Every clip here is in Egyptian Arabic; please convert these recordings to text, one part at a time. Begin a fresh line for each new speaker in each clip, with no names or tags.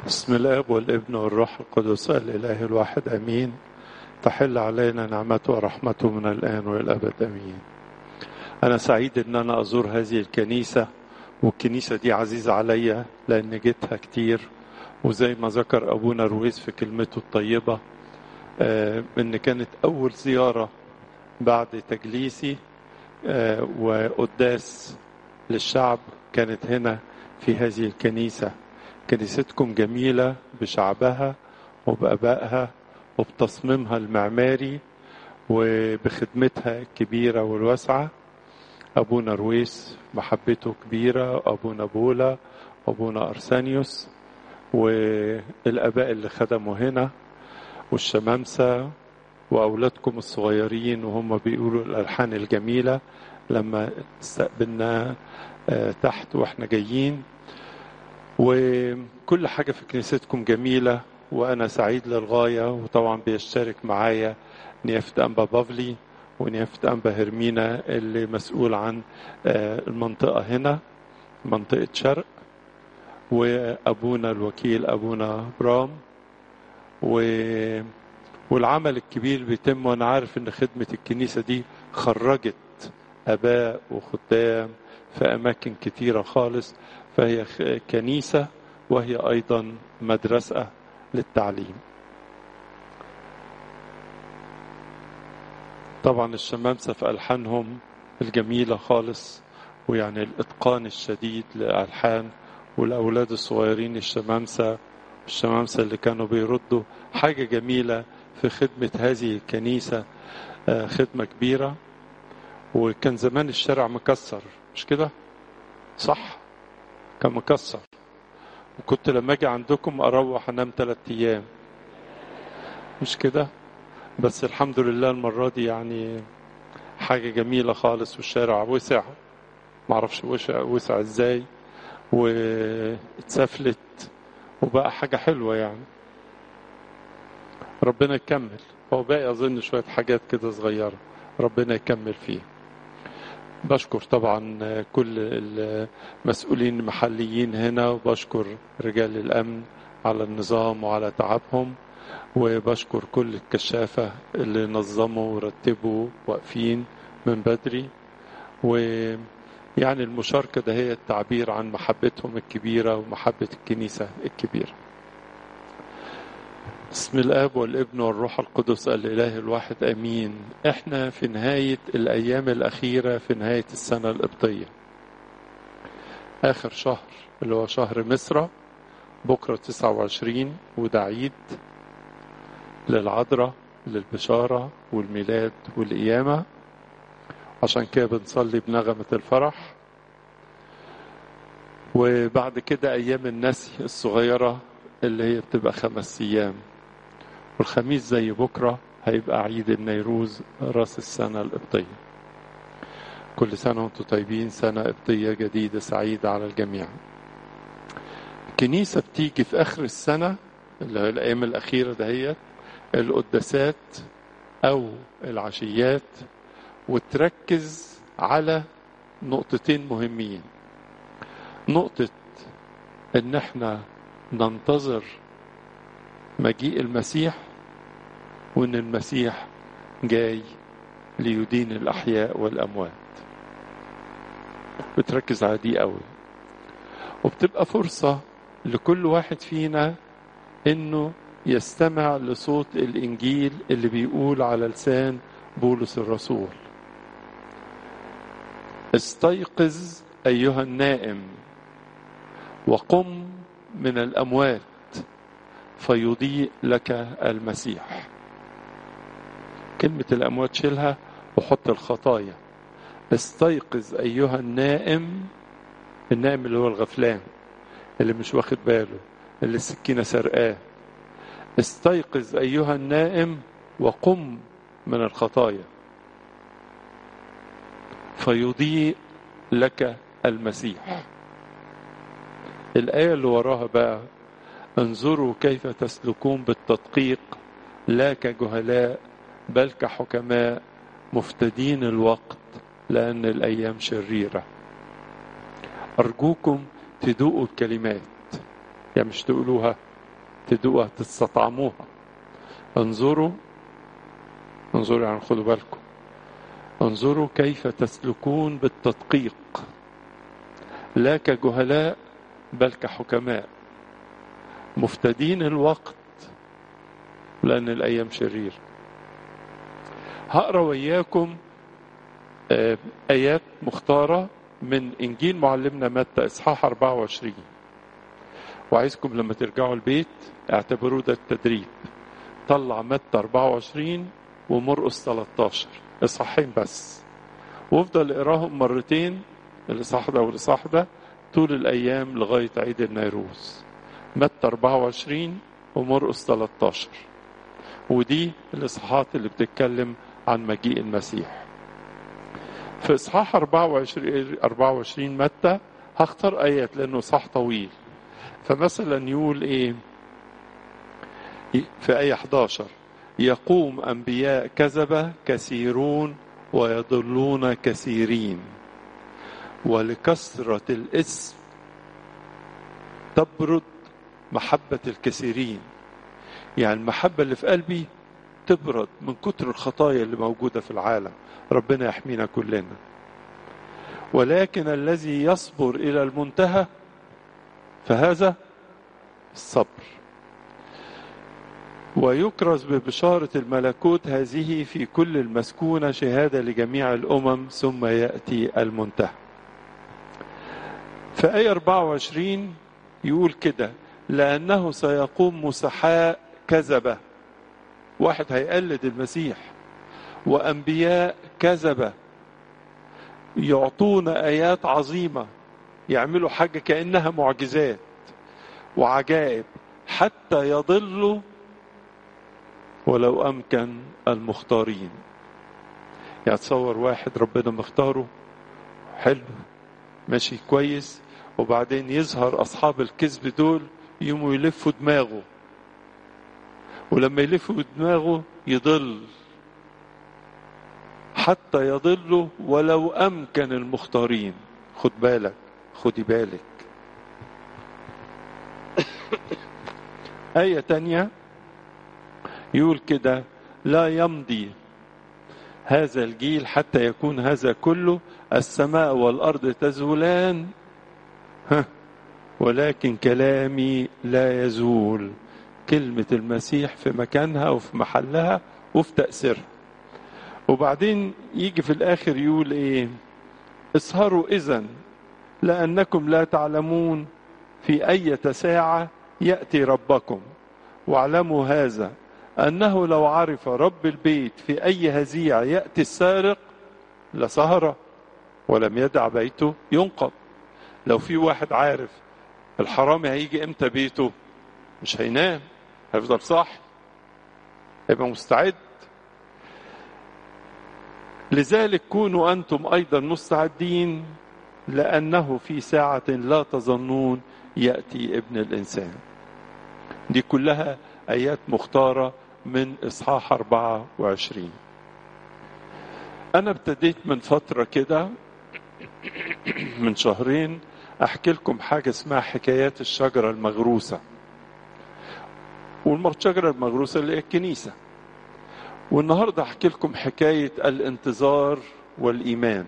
بسم الاب والابن والروح القدس الاله الواحد امين تحل علينا نعمته ورحمته من الان والى الابد امين انا سعيد ان انا ازور هذه الكنيسه والكنيسه دي عزيزه عليا لان جيتها كتير وزي ما ذكر ابونا رويس في كلمته الطيبه آه ان كانت اول زياره بعد تجليسي آه وقداس للشعب كانت هنا في هذه الكنيسه كنيستكم جميلة بشعبها وبأبائها وبتصميمها المعماري وبخدمتها الكبيرة والواسعة أبونا رويس محبته كبيرة أبونا بولا أبونا أرسانيوس والآباء اللي خدموا هنا والشمامسة وأولادكم الصغيرين وهم بيقولوا الألحان الجميلة لما استقبلنا تحت وإحنا جايين وكل حاجة في كنيستكم جميلة وأنا سعيد للغاية وطبعا بيشترك معايا نيافة أنبا بافلي ونيافة أنبا هرمينا اللي مسؤول عن المنطقة هنا منطقة شرق وأبونا الوكيل أبونا برام و والعمل الكبير بيتم وأنا عارف إن خدمة الكنيسة دي خرجت آباء وخدام في أماكن كتيرة خالص فهي كنيسة وهي أيضا مدرسة للتعليم طبعا الشمامسة في ألحانهم الجميلة خالص ويعني الإتقان الشديد لألحان والأولاد الصغيرين الشمامسة الشمامسة اللي كانوا بيردوا حاجة جميلة في خدمة هذه الكنيسة خدمة كبيرة وكان زمان الشارع مكسر مش كده صح كان مكسر وكنت لما اجي عندكم اروح انام ثلاث ايام مش كده بس الحمد لله المرة دي يعني حاجة جميلة خالص والشارع وسع معرفش وسع, وسع ازاي واتسفلت وبقى حاجة حلوة يعني ربنا يكمل هو باقي اظن شوية حاجات كده صغيرة ربنا يكمل فيه بشكر طبعا كل المسؤولين المحليين هنا وبشكر رجال الأمن على النظام وعلى تعبهم وبشكر كل الكشافة اللي نظموا ورتبوا واقفين من بدري ويعني المشاركة ده هي التعبير عن محبتهم الكبيرة ومحبة الكنيسة الكبيرة بسم الاب والابن والروح القدس الاله الواحد امين احنا في نهايه الايام الاخيره في نهايه السنه القبطيه اخر شهر اللي هو شهر مصر بكره 29 وده عيد للعذراء للبشاره والميلاد والقيامه عشان كده بنصلي بنغمه الفرح وبعد كده ايام النسي الصغيره اللي هي بتبقى خمس ايام والخميس زي بكرة هيبقى عيد النيروز راس السنة القبطية كل سنة وانتم طيبين سنة قبطية جديدة سعيدة على الجميع الكنيسة بتيجي في آخر السنة اللي هي الأيام الأخيرة دهيت القداسات أو العشيات وتركز على نقطتين مهمين نقطة إن احنا ننتظر مجيء المسيح وان المسيح جاي ليدين الاحياء والاموات بتركز على دي قوي وبتبقى فرصة لكل واحد فينا انه يستمع لصوت الانجيل اللي بيقول على لسان بولس الرسول استيقظ ايها النائم وقم من الاموات فيضيء لك المسيح كلمة الأموات شيلها وحط الخطايا استيقظ أيها النائم النائم اللي هو الغفلان اللي مش واخد باله اللي السكينة سرقاه استيقظ أيها النائم وقم من الخطايا فيضيء لك المسيح الآية اللي وراها بقى انظروا كيف تسلكون بالتدقيق لا كجهلاء بل كحكماء مفتدين الوقت لأن الأيام شريرة أرجوكم تدوقوا الكلمات يعني مش تقولوها تدوقها تستطعموها انظروا انظروا يعني خدوا بالكم انظروا كيف تسلكون بالتدقيق لا كجهلاء بل كحكماء مفتدين الوقت لأن الأيام شرير هقرا وياكم آيات مختارة من إنجيل معلمنا متى إصحاح 24 وعايزكم لما ترجعوا البيت اعتبروا ده التدريب طلع متى 24 ومرقس 13 إصحاحين بس وافضل اقراهم مرتين الإصحاح ده والإصحاح ده طول الأيام لغاية عيد النيروز متى 24 ومرقس 13 ودي الإصحاحات اللي بتتكلم عن مجيء المسيح في إصحاح 24 24 متى هختار آيات لأنه صح طويل فمثلا يقول إيه في آية 11 يقوم أنبياء كذبة كثيرون ويضلون كثيرين ولكثرة الاسم تبرد محبة الكثيرين يعني المحبة اللي في قلبي تبرد من كتر الخطايا اللي موجودة في العالم ربنا يحمينا كلنا ولكن الذي يصبر إلى المنتهى فهذا الصبر ويكرز ببشارة الملكوت هذه في كل المسكونة شهادة لجميع الأمم ثم يأتي المنتهى في آية 24 يقول كده لأنه سيقوم مسحاء كذبة واحد هيقلد المسيح وأنبياء كذبة يعطون آيات عظيمة يعملوا حاجة كأنها معجزات وعجائب حتى يضلوا ولو أمكن المختارين يعني تصور واحد ربنا مختاره حلو ماشي كويس وبعدين يظهر أصحاب الكذب دول يقوموا يلفوا دماغه ولما يلفوا دماغه يضل حتى يضلوا ولو أمكن المختارين خد بالك خدي بالك آية تانية يقول كده لا يمضي هذا الجيل حتى يكون هذا كله السماء والأرض تزولان ها ولكن كلامي لا يزول كلمة المسيح في مكانها وفي محلها وفي تأثيرها وبعدين يجي في الآخر يقول إيه اسهروا إذن لأنكم لا تعلمون في أي ساعة يأتي ربكم واعلموا هذا أنه لو عرف رب البيت في أي هزيع يأتي السارق لسهر ولم يدع بيته ينقض لو في واحد عارف الحرامي هيجي امتى بيته مش هينام هيفضل صاحي هيبقى مستعد لذلك كونوا أنتم أيضا مستعدين لأنه في ساعة لا تظنون يأتي ابن الإنسان دي كلها آيات مختارة من إصحاح 24 أنا ابتديت من فترة كده من شهرين أحكي لكم حاجة اسمها حكايات الشجرة المغروسة والشجرة المغروسة اللي هي الكنيسة والنهاردة أحكي لكم حكاية الانتظار والإيمان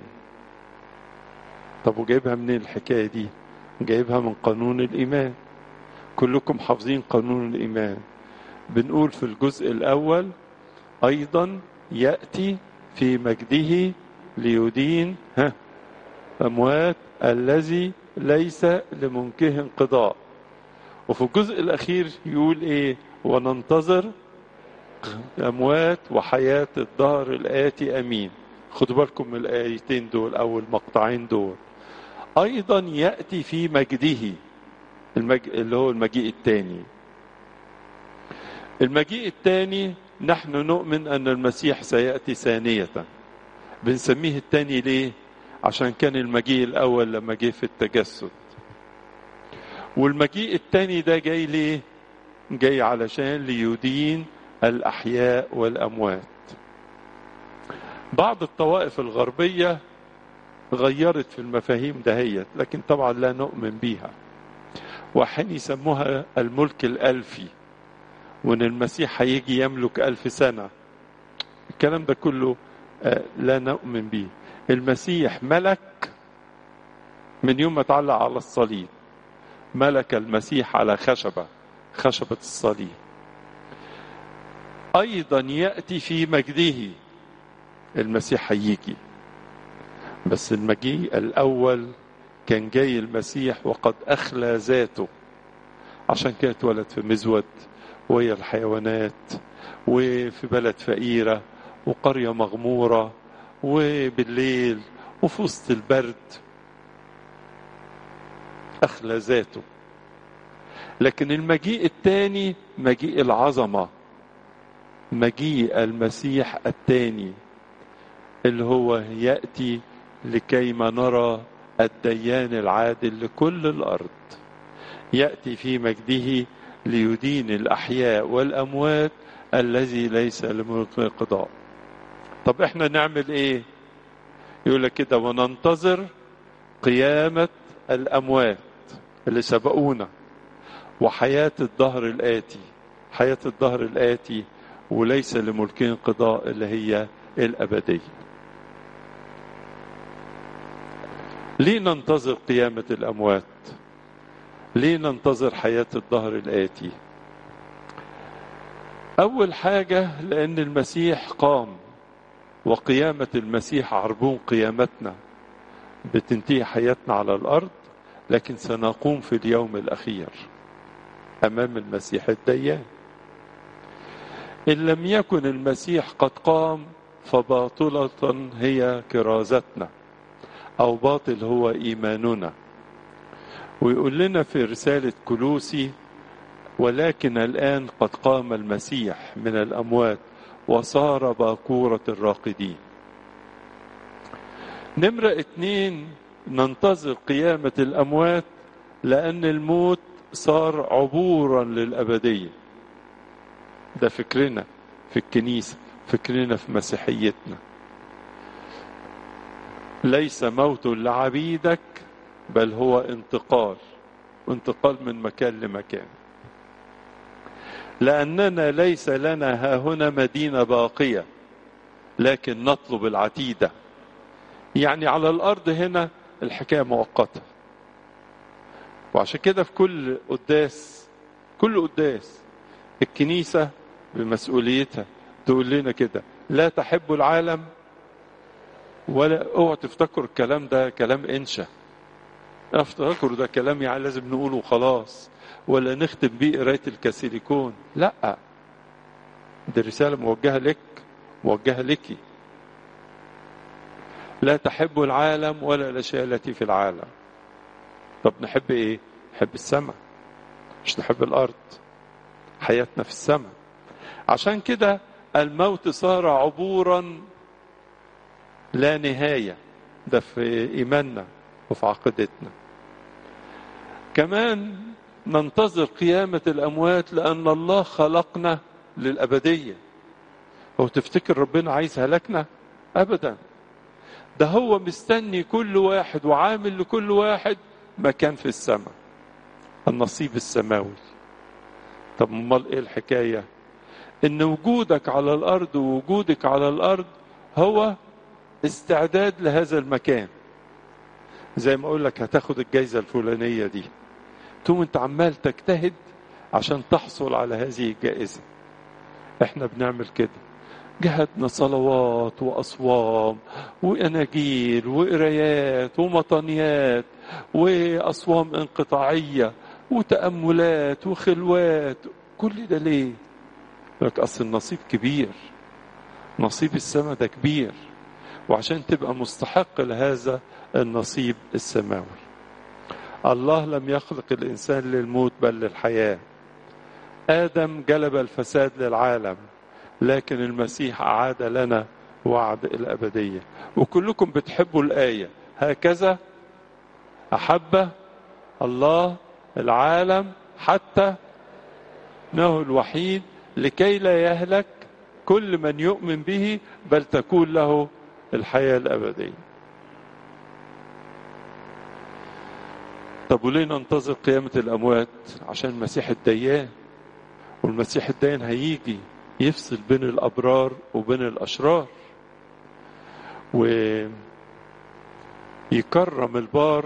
طب وجايبها منين الحكاية دي جايبها من قانون الإيمان كلكم حافظين قانون الإيمان بنقول في الجزء الأول أيضا يأتي في مجده ليدين ها أموات الذي ليس لمنكه انقضاء وفي الجزء الأخير يقول إيه وننتظر أموات وحياة الدهر الآتي أمين خدوا بالكم من الآيتين دول أو المقطعين دول أيضا يأتي في مجده المج... اللي هو المجيء الثاني المجيء الثاني نحن نؤمن أن المسيح سيأتي ثانية بنسميه الثاني ليه عشان كان المجيء الأول لما جه في التجسد والمجيء الثاني ده جاي ليه جاي علشان ليدين الأحياء والأموات بعض الطوائف الغربية غيرت في المفاهيم دهيت لكن طبعا لا نؤمن بيها وحين يسموها الملك الألفي وان المسيح هيجي يملك ألف سنة الكلام ده كله لا نؤمن به المسيح ملك من يوم ما اتعلق على الصليب ملك المسيح على خشبة خشبة الصليب أيضا يأتي في مجده المسيح هيجي بس المجيء الأول كان جاي المسيح وقد أخلى ذاته عشان كده اتولد في مزود وهي الحيوانات وفي بلد فقيرة وقرية مغمورة وبالليل وفي وسط البرد أخلى ذاته لكن المجيء الثاني مجيء العظمة مجيء المسيح الثاني اللي هو يأتي لكيما نرى الديان العادل لكل الأرض يأتي في مجده ليدين الأحياء والأموات الذي ليس لملك قضاء طب احنا نعمل ايه يقول لك كده وننتظر قيامة الأموات اللي سبقونا وحياة الدهر الآتي حياة الدهر الآتي وليس لملكين قضاء اللي هي الأبدية ليه ننتظر قيامة الأموات ليه ننتظر حياة الدهر الآتي أول حاجة لأن المسيح قام وقيامة المسيح عربون قيامتنا بتنتهي حياتنا على الأرض لكن سنقوم في اليوم الأخير أمام المسيح الديان إن لم يكن المسيح قد قام فباطلة هي كرازتنا أو باطل هو إيماننا ويقول لنا في رسالة كلوسي ولكن الآن قد قام المسيح من الأموات وصار باكورة الراقدين نمرة اتنين ننتظر قيامة الأموات لأن الموت صار عبورا للأبدية ده فكرنا في الكنيسة فكرنا في مسيحيتنا ليس موت لعبيدك بل هو انتقال انتقال من مكان لمكان لأننا ليس لنا ها هنا مدينة باقية لكن نطلب العتيدة يعني على الأرض هنا الحكاية مؤقتة وعشان كده في كل قداس كل قداس الكنيسة بمسؤوليتها تقول لنا كده لا تحب العالم ولا اوعوا تفتكروا الكلام ده كلام انشا افتكروا ده كلام يعني لازم نقوله خلاص ولا نختم بيه قرايه الكاسيليكون لا دي رساله موجهه لك موجهه لك لا تحب العالم ولا الاشياء التي في العالم طب نحب ايه نحب السماء مش نحب الارض حياتنا في السماء عشان كده الموت صار عبورا لا نهايه ده في ايماننا وفي عقيدتنا كمان ننتظر قيامة الأموات لأن الله خلقنا للأبدية هو تفتكر ربنا عايز هلكنا أبدا ده هو مستني كل واحد وعامل لكل واحد مكان في السماء النصيب السماوي طب امال ايه الحكايه ان وجودك على الارض ووجودك على الارض هو استعداد لهذا المكان زي ما اقول لك هتاخد الجايزه الفلانيه دي تقوم انت عمال تجتهد عشان تحصل على هذه الجائزه احنا بنعمل كده جهدنا صلوات واصوام واناجيل وقرايات ومطانيات واصوام انقطاعيه وتاملات وخلوات كل ده ليه لك اصل النصيب كبير نصيب السماء ده كبير وعشان تبقى مستحق لهذا النصيب السماوي الله لم يخلق الانسان للموت بل للحياه ادم جلب الفساد للعالم لكن المسيح اعاد لنا وعد الابديه وكلكم بتحبوا الايه هكذا احب الله العالم حتى انه الوحيد لكي لا يهلك كل من يؤمن به بل تكون له الحياه الابديه طب وليه ننتظر قيامة الأموات عشان المسيح الديان والمسيح الدين هيجي يفصل بين الأبرار وبين الأشرار ويكرم البار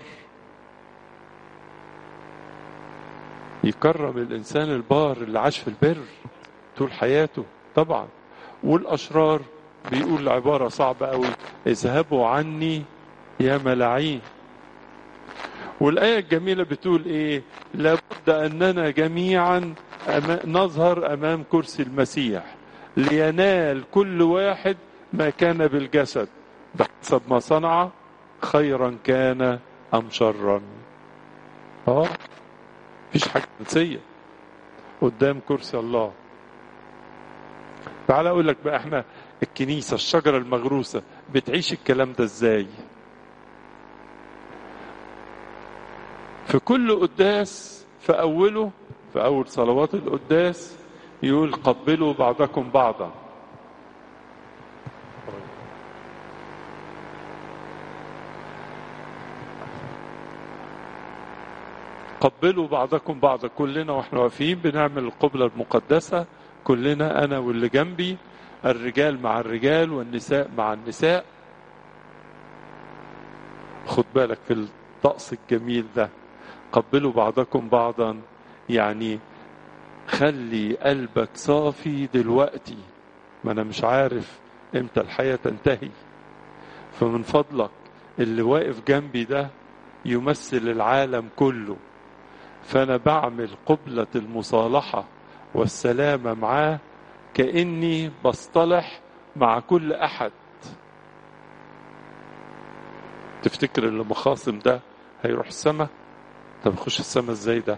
يكرم الإنسان البار اللي عاش في البر طول حياته طبعا والأشرار بيقول عبارة صعبة قوي اذهبوا عني يا ملاعين والآية الجميلة بتقول إيه لابد أننا جميعا نظهر أمام كرسي المسيح لينال كل واحد ما كان بالجسد بحسب ما صنع خيرا كان أم شرا اه مفيش حاجة جنسية قدام كرسي الله تعال اقول لك بقى احنا الكنيسة الشجرة المغروسة بتعيش الكلام ده ازاي في كل قداس في أوله في أول صلوات القداس يقول قبلوا بعضكم بعضا قبلوا بعضكم بعضا كلنا واحنا واقفين بنعمل القبلة المقدسة كلنا أنا واللي جنبي الرجال مع الرجال والنساء مع النساء خد بالك في الطقس الجميل ده قبلوا بعضكم بعضا يعني خلي قلبك صافي دلوقتي ما انا مش عارف امتى الحياة تنتهي فمن فضلك اللي واقف جنبي ده يمثل العالم كله فانا بعمل قبلة المصالحة والسلامة معاه كأني بصطلح مع كل أحد تفتكر اللي مخاصم ده هيروح السماء طب يخش السماء ازاي ده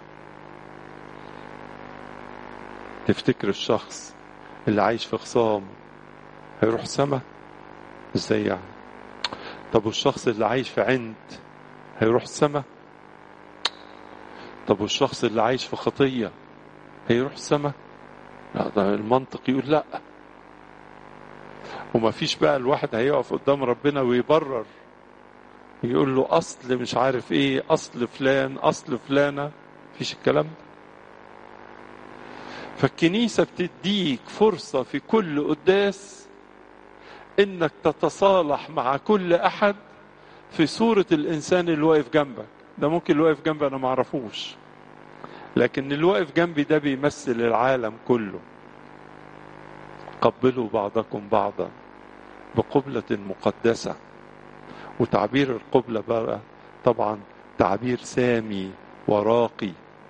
تفتكر الشخص اللي عايش في خصام هيروح السماء ازاي يعني طب والشخص اللي عايش في عند هيروح السماء طب والشخص اللي عايش في خطية هيروح السماء لا ده المنطق يقول لا وما فيش بقى الواحد هيقف قدام ربنا ويبرر يقول له اصل مش عارف ايه اصل فلان اصل فلانة فيش الكلام ده فالكنيسة بتديك فرصة في كل قداس انك تتصالح مع كل احد في صورة الانسان اللي واقف جنبك ده ممكن اللي واقف جنبي انا معرفوش لكن اللي واقف جنبي ده بيمثل العالم كله قبلوا بعضكم بعضا بقبلة مقدسة وتعبير القبلة بقى طبعا تعبير سامي وراقي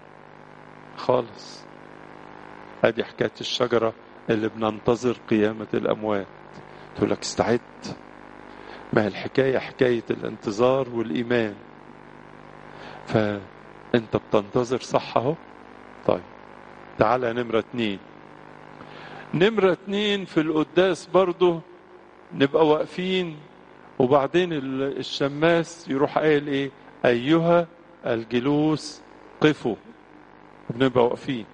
خالص ادي حكاية الشجرة اللي بننتظر قيامة الأموات تقول لك استعد ما هي الحكاية حكاية الانتظار والإيمان فأنت بتنتظر صح اهو طيب تعالى نمرة اتنين نمرة اتنين في القداس برضه نبقى واقفين وبعدين الشماس يروح قايل ايه ايها الجلوس قفوا بنبقى واقفين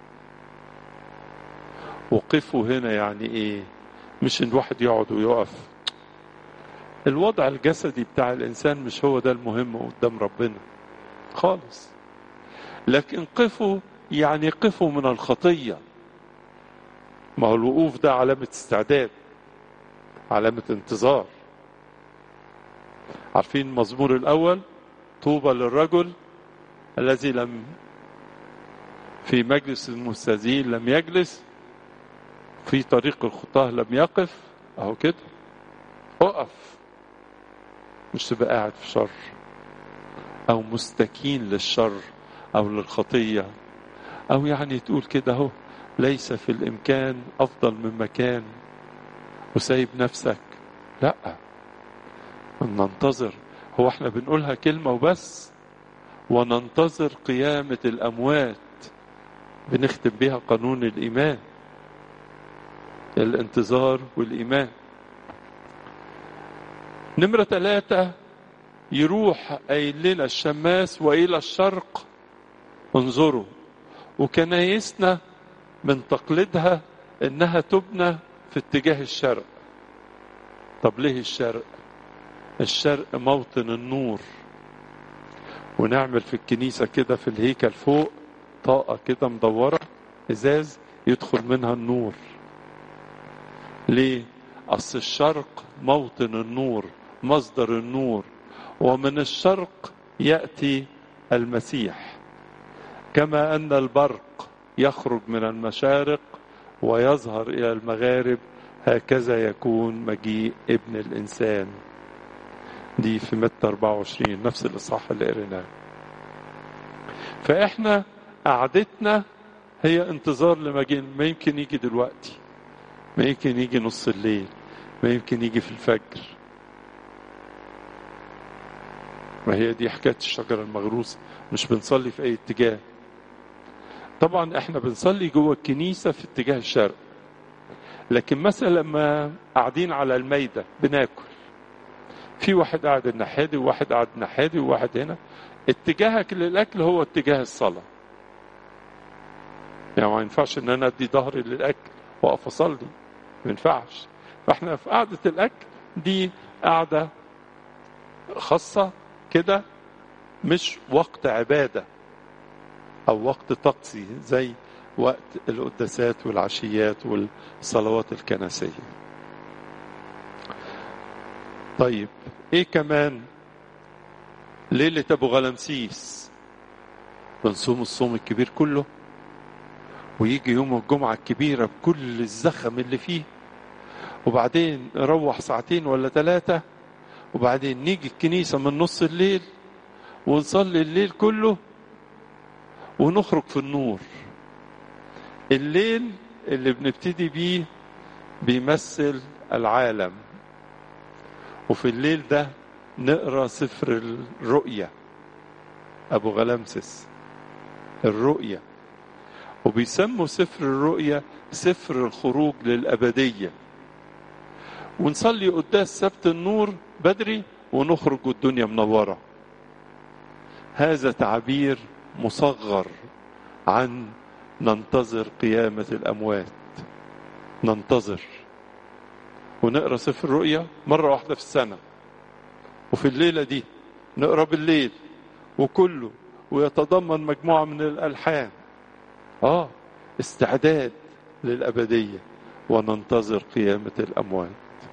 وقفوا هنا يعني ايه مش ان الواحد يقعد ويقف الوضع الجسدي بتاع الانسان مش هو ده المهم قدام ربنا خالص لكن قفوا يعني قفوا من الخطيه ما هو الوقوف ده علامه استعداد علامه انتظار عارفين المزمور الأول طوبى للرجل الذي لم في مجلس المستاذين لم يجلس في طريق الخطاه لم يقف اهو كده اقف مش تبقى قاعد في شر او مستكين للشر او للخطيه او يعني تقول كده اهو ليس في الامكان افضل من مكان وسايب نفسك لا ننتظر هو احنا بنقولها كلمة وبس وننتظر قيامة الأموات بنختم بها قانون الإيمان الانتظار والإيمان نمرة ثلاثة يروح قايل لنا الشماس وإلى الشرق انظروا وكنايسنا من تقليدها إنها تبنى في اتجاه الشرق طب ليه الشرق الشرق موطن النور ونعمل في الكنيسة كده في الهيكل فوق طاقة كده مدورة ازاز يدخل منها النور ليه اصل الشرق موطن النور مصدر النور ومن الشرق ياتي المسيح كما ان البرق يخرج من المشارق ويظهر الى المغارب هكذا يكون مجيء ابن الانسان دي في متى 24 نفس الاصحاح اللي قريناه فاحنا قعدتنا هي انتظار لمجيء ما يمكن يجي دلوقتي ما يمكن يجي نص الليل ما يمكن يجي في الفجر ما هي دي حكايه الشجره المغروسه مش بنصلي في اي اتجاه طبعا احنا بنصلي جوه الكنيسه في اتجاه الشرق لكن مثلا لما قاعدين على الميدة بناكل في واحد قاعد الناحية دي وواحد قاعد الناحية دي وواحد هنا اتجاهك للأكل هو اتجاه الصلاة يعني ما ينفعش ان انا ادي ظهري للأكل واقف اصلي ما ينفعش فاحنا في قعدة الأكل دي قعدة خاصة كده مش وقت عبادة أو وقت طقسي زي وقت القداسات والعشيات والصلوات الكنسية طيب ايه كمان ليلة ابو غلمسيس بنصوم الصوم الكبير كله ويجي يوم الجمعة الكبيرة بكل الزخم اللي فيه وبعدين نروح ساعتين ولا ثلاثة وبعدين نيجي الكنيسة من نص الليل ونصلي الليل كله ونخرج في النور الليل اللي بنبتدي بيه بيمثل العالم وفي الليل ده نقرا سفر الرؤيا ابو غلامسس الرؤيا وبيسموا سفر الرؤيا سفر الخروج للابديه ونصلي قداس سبت النور بدري ونخرج والدنيا منوره هذا تعبير مصغر عن ننتظر قيامة الأموات ننتظر ونقرا سفر الرؤيا مرة واحدة في السنة وفي الليلة دي نقرا بالليل وكله ويتضمن مجموعة من الألحان آه استعداد للأبدية وننتظر قيامة الأموات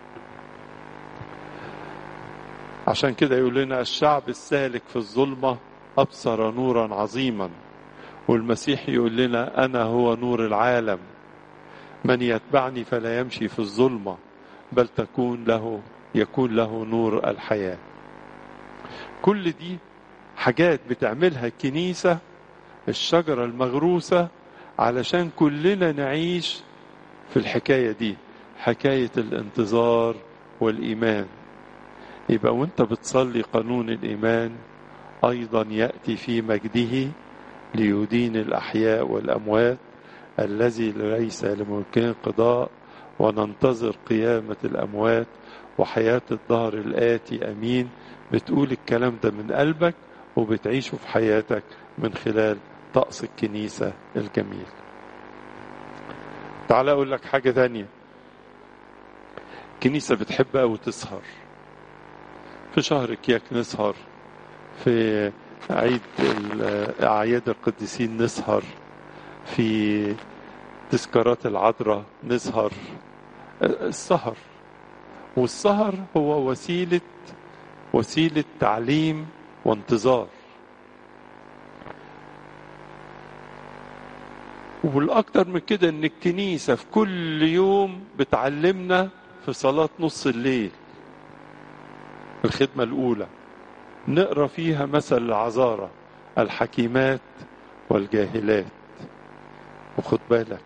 عشان كده يقول لنا الشعب السالك في الظلمة أبصر نورا عظيما والمسيح يقول لنا أنا هو نور العالم من يتبعني فلا يمشي في الظلمة بل تكون له يكون له نور الحياة كل دي حاجات بتعملها الكنيسة الشجرة المغروسة علشان كلنا نعيش في الحكاية دي حكاية الانتظار والإيمان يبقى وانت بتصلي قانون الإيمان أيضا يأتي في مجده ليدين الأحياء والأموات الذي ليس لممكن قضاء وننتظر قيامة الأموات وحياة الدهر الآتي أمين بتقول الكلام ده من قلبك وبتعيشه في حياتك من خلال طقس الكنيسة الجميل تعال أقول لك حاجة تانية الكنيسة بتحب أوي تسهر في شهر كياك نسهر في عيد أعياد القديسين نسهر في تذكارات العذراء نسهر السهر والسهر هو وسيلة وسيلة تعليم وانتظار والأكتر من كده إن الكنيسة في كل يوم بتعلمنا في صلاة نص الليل الخدمة الأولى نقرا فيها مثل العذارى الحكيمات والجاهلات وخد بالك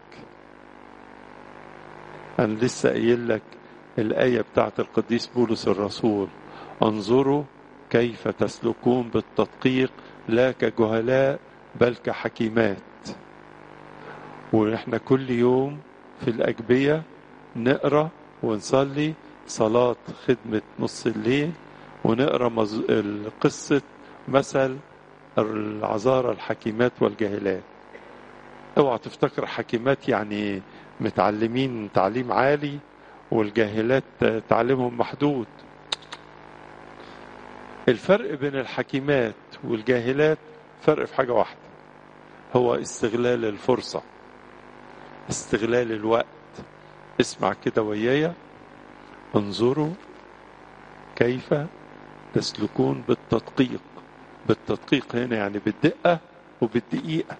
أنا لسه قايل لك الآية بتاعت القديس بولس الرسول انظروا كيف تسلكون بالتدقيق لا كجهلاء بل كحكيمات ونحن كل يوم في الأجبية نقرا ونصلي صلاة خدمة نص الليل ونقرا مز... قصة مثل العذارى الحكيمات والجاهلات اوعى تفتكر حكيمات يعني متعلمين تعليم عالي والجاهلات تعليمهم محدود الفرق بين الحكيمات والجاهلات فرق في حاجة واحدة هو استغلال الفرصة استغلال الوقت اسمع كده ويايا انظروا كيف تسلكون بالتدقيق بالتدقيق هنا يعني بالدقة وبالدقيقة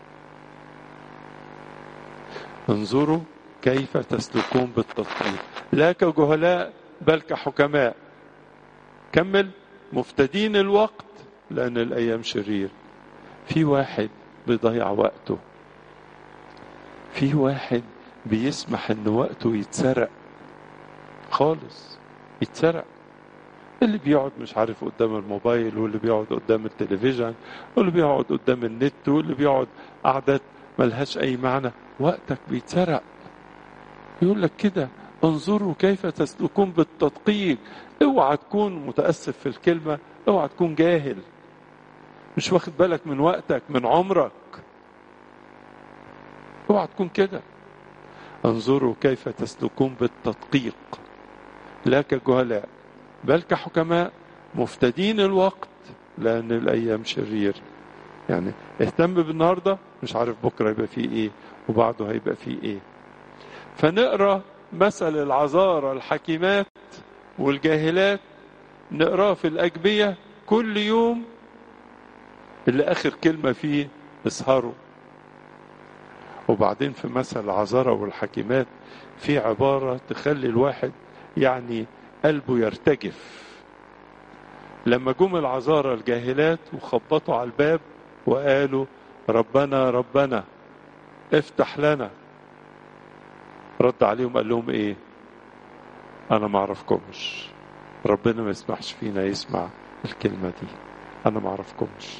انظروا كيف تسلكون بالتدقيق لا كجهلاء بل كحكماء كمل مفتدين الوقت لأن الأيام شرير في واحد بيضيع وقته في واحد بيسمح ان وقته يتسرق خالص يتسرق اللي بيقعد مش عارف قدام الموبايل واللي بيقعد قدام التلفزيون واللي بيقعد قدام النت واللي بيقعد قعدات ملهاش اي معنى وقتك بيتسرق يقول لك كده انظروا كيف تسلكون بالتدقيق اوعى تكون متاسف في الكلمه اوعى تكون جاهل مش واخد بالك من وقتك من عمرك اوعى تكون كده انظروا كيف تسلكون بالتدقيق لا كجهلاء بل كحكماء مفتدين الوقت لان الايام شرير يعني اهتم بالنهارده مش عارف بكره يبقى فيه ايه وبعده هيبقى فيه ايه فنقرا مثل العذارى الحكيمات والجاهلات نقراه في الاجبيه كل يوم اللي اخر كلمه فيه اسهروا وبعدين في مثل العذارى والحكيمات في عباره تخلي الواحد يعني قلبه يرتجف لما جم العذارى الجاهلات وخبطوا على الباب وقالوا ربنا ربنا افتح لنا رد عليهم قال لهم ايه انا ما اعرفكمش ربنا ما يسمحش فينا يسمع الكلمه دي انا ما اعرفكمش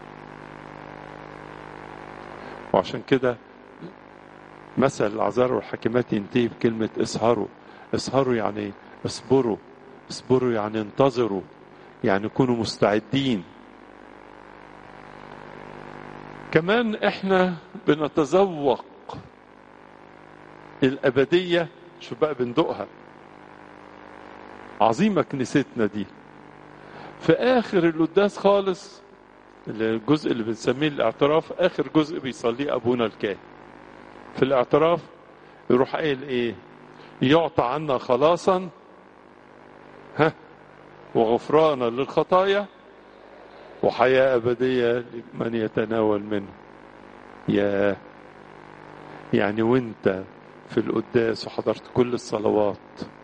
وعشان كده مثل العذارى والحكيمات ينتهي بكلمه اسهروا اسهروا يعني اصبروا اصبروا يعني انتظروا يعني كونوا مستعدين كمان احنا بنتذوق الأبدية شو بقى بندقها عظيمة كنيستنا دي في آخر القداس خالص الجزء اللي بنسميه الاعتراف آخر جزء بيصليه أبونا الكاهن في الاعتراف يروح قايل إيه يعطى عنا خلاصا ها وغفرانا للخطايا وحياة أبدية لمن يتناول منه يا يعني وانت في القداس وحضرت كل الصلوات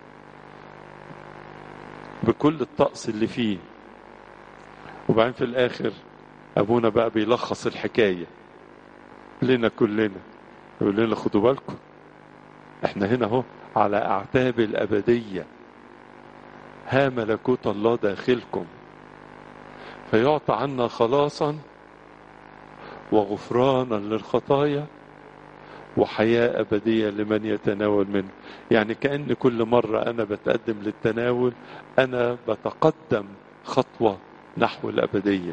بكل الطقس اللي فيه وبعدين في الآخر أبونا بقى بيلخص الحكاية لنا كلنا يقول لنا خدوا بالكم احنا هنا اهو على أعتاب الأبدية ها ملكوت الله داخلكم فيعطى عنا خلاصا وغفرانا للخطايا وحياة أبدية لمن يتناول منه يعني كأن كل مرة أنا بتقدم للتناول أنا بتقدم خطوة نحو الأبدية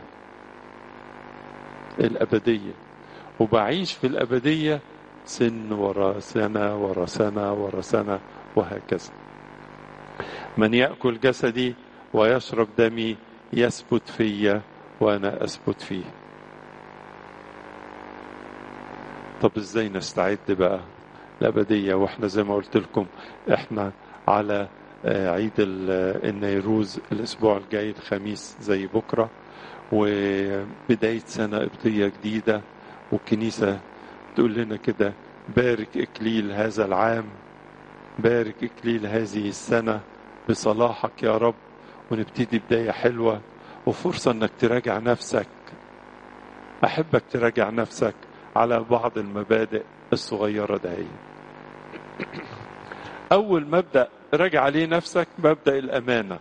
الأبدية وبعيش في الأبدية سن ورا سنة ورا سنة ورا سنة وهكذا من يأكل جسدي ويشرب دمي يثبت فيا وأنا أثبت فيه طب ازاي نستعد بقى الأبدية واحنا زي ما قلت لكم احنا على عيد النيروز الأسبوع الجاي الخميس زي بكرة وبداية سنة قبطية جديدة والكنيسة تقول لنا كده بارك إكليل هذا العام بارك إكليل هذه السنة بصلاحك يا رب ونبتدي بداية حلوة وفرصة انك تراجع نفسك احبك تراجع نفسك على بعض المبادئ الصغيرة دهي اول مبدأ راجع عليه نفسك مبدأ الامانة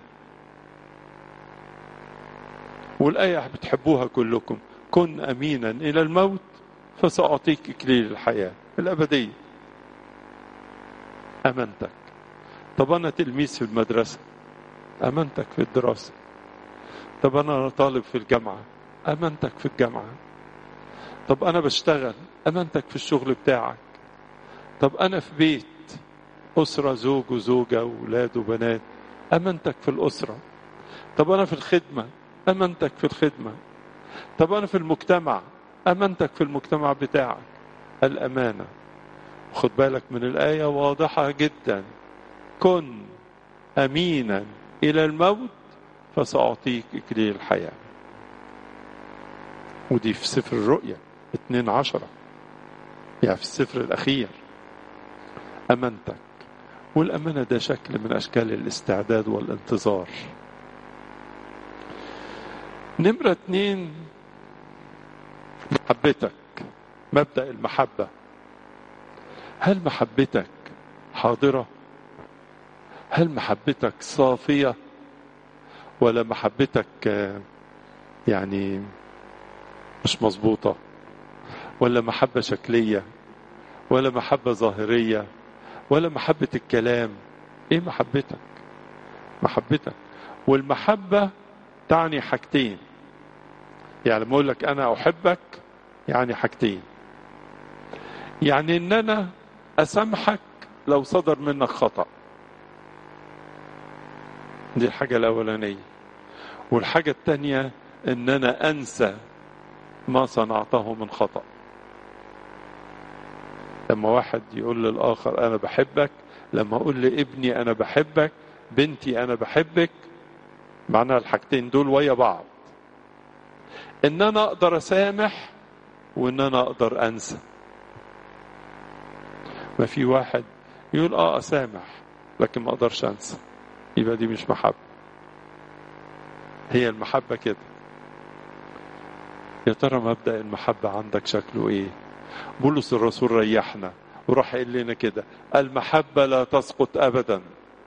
والآية بتحبوها كلكم كن أمينا إلى الموت فسأعطيك إكليل الحياة الأبدية أمانتك طب أنا تلميذ في المدرسة أمانتك في الدراسة طب أنا طالب في الجامعة أمانتك في الجامعة طب أنا بشتغل أمانتك في الشغل بتاعك طب أنا في بيت أسرة زوج وزوجة وأولاد وبنات أمانتك في الأسرة طب أنا في الخدمة أمانتك في الخدمة طب أنا في المجتمع أمانتك في المجتمع بتاعك الأمانة خد بالك من الآية واضحة جدا كن أمينا إلى الموت فسأعطيك إكليل الحياة ودي في سفر الرؤيا اتنين عشرة يعني في السفر الأخير أمانتك والأمانة ده شكل من أشكال الاستعداد والانتظار نمرة اتنين محبتك مبدأ المحبة هل محبتك حاضرة هل محبتك صافية ولا محبتك يعني مش مظبوطة ولا محبة شكلية ولا محبة ظاهرية ولا محبة الكلام ايه محبتك محبتك والمحبة تعني حاجتين يعني لما اقول لك انا احبك يعني حاجتين يعني ان انا اسامحك لو صدر منك خطأ دي الحاجة الاولانية والحاجة التانية ان انا انسى ما صنعته من خطأ لما واحد يقول للآخر أنا بحبك لما أقول لابني أنا بحبك بنتي أنا بحبك معناها الحاجتين دول ويا بعض إن أنا أقدر أسامح وإن أنا أقدر أنسى ما في واحد يقول آه أسامح لكن ما أقدرش أنسى يبقى دي مش محبة هي المحبة كده يا ترى مبدأ المحبة عندك شكله إيه بولس الرسول ريحنا وراح قال لنا كده المحبة لا تسقط أبدا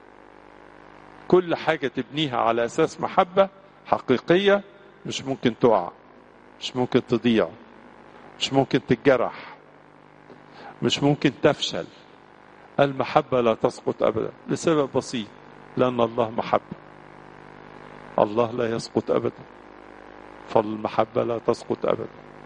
كل حاجة تبنيها على أساس محبة حقيقية مش ممكن تقع مش ممكن تضيع مش ممكن تتجرح مش ممكن تفشل المحبة لا تسقط أبدا لسبب بسيط لأن الله محبة الله لا يسقط أبدا فالمحبة لا تسقط أبدا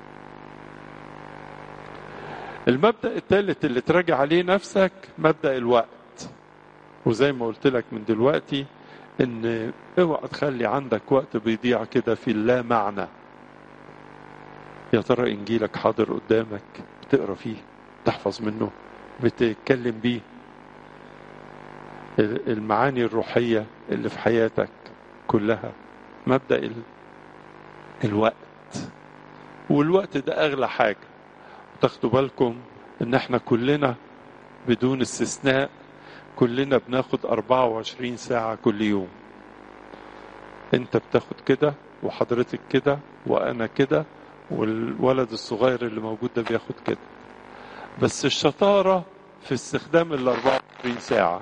المبدأ الثالث اللي تراجع عليه نفسك مبدأ الوقت وزي ما قلت لك من دلوقتي ان اوعى تخلي عندك وقت بيضيع كده في اللا معنى يا ترى انجيلك حاضر قدامك بتقرا فيه تحفظ منه بتتكلم بيه المعاني الروحية اللي في حياتك كلها مبدأ ال... الوقت والوقت ده أغلى حاجة تاخدوا بالكم ان احنا كلنا بدون استثناء كلنا بناخد 24 ساعة كل يوم انت بتاخد كده وحضرتك كده وانا كده والولد الصغير اللي موجود ده بياخد كده بس الشطارة في استخدام ال 24 ساعة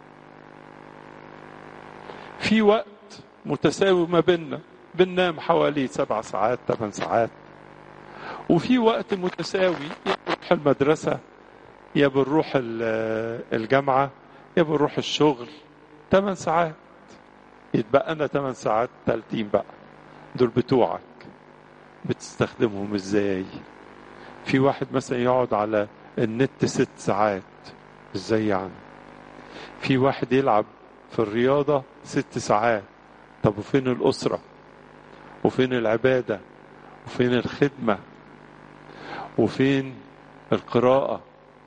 في وقت متساوي ما بيننا بننام حوالي سبع ساعات ثمان ساعات وفي وقت متساوي يا بنروح المدرسة يا بنروح الجامعة يا بنروح الشغل ثمان ساعات يتبقى لنا ثمان ساعات تالتين بقى دول بتوعك بتستخدمهم ازاي في واحد مثلا يقعد على النت ست ساعات ازاي يعني في واحد يلعب في الرياضة ست ساعات طب وفين الأسرة وفين العبادة وفين الخدمة وفين القراءة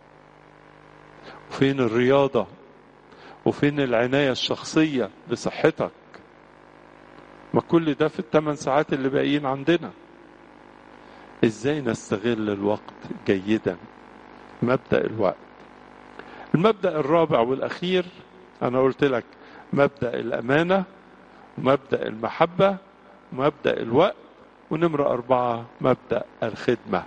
وفين الرياضة وفين العناية الشخصية بصحتك ما كل ده في الثمان ساعات اللي باقيين عندنا ازاي نستغل الوقت جيدا مبدأ الوقت المبدأ الرابع والأخير أنا قلت لك مبدأ الأمانة ومبدأ المحبة ومبدأ الوقت ونمرة أربعة مبدأ الخدمة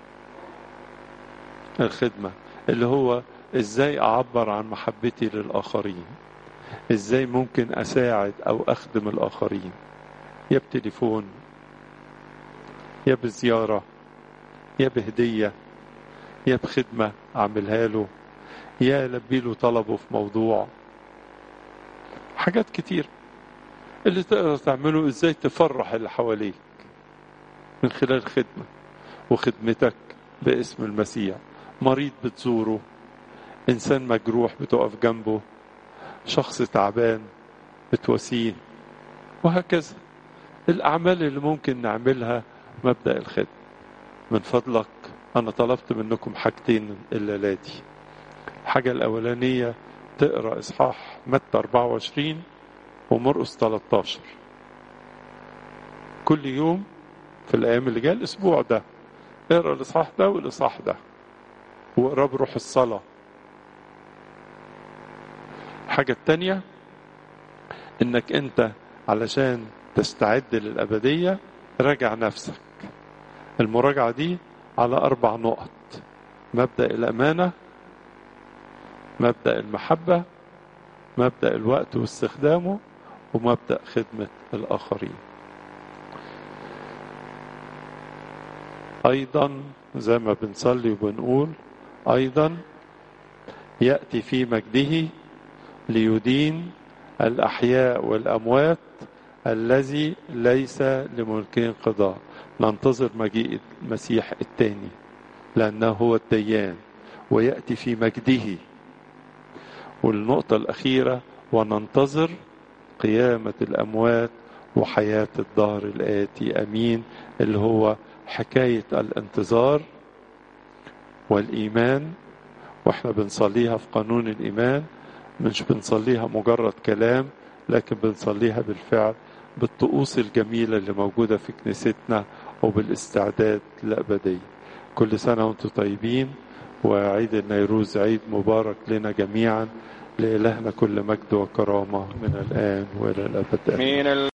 الخدمة اللي هو ازاي اعبر عن محبتي للاخرين ازاي ممكن اساعد او اخدم الاخرين يا بتليفون يا بزيارة يا بهدية يا بخدمة اعملها له يا البي له طلبه في موضوع حاجات كتير اللي تقدر تعمله ازاي تفرح اللي حواليك من خلال خدمة وخدمتك باسم المسيح مريض بتزوره إنسان مجروح بتقف جنبه شخص تعبان بتواسيه وهكذا الأعمال اللي ممكن نعملها مبدأ الخدمة من فضلك أنا طلبت منكم حاجتين الليلة دي الحاجة الأولانية تقرأ إصحاح متى 24 ومرقس 13 كل يوم في الأيام اللي جاية الأسبوع ده اقرأ الإصحاح ده والإصحاح ده واقرأ بروح الصلاة الحاجة التانية إنك أنت علشان تستعد للأبدية راجع نفسك المراجعة دي على أربع نقط مبدأ الأمانة مبدأ المحبة مبدأ الوقت واستخدامه ومبدأ خدمة الآخرين أيضا زي ما بنصلي وبنقول أيضا يأتي في مجده ليدين الأحياء والأموات الذي ليس لملكه انقضاء ننتظر مجيء المسيح الثاني لأنه هو الديان ويأتي في مجده والنقطة الأخيرة وننتظر قيامة الأموات وحياة الدهر الآتي أمين اللي هو حكاية الانتظار والإيمان وإحنا بنصليها في قانون الإيمان مش بنصليها مجرد كلام لكن بنصليها بالفعل بالطقوس الجميلة اللي موجودة في كنيستنا وبالاستعداد للأبدية كل سنة وانتم طيبين وعيد النيروز عيد مبارك لنا جميعا لإلهنا كل مجد وكرامة من الآن وإلى الأبد آمين
من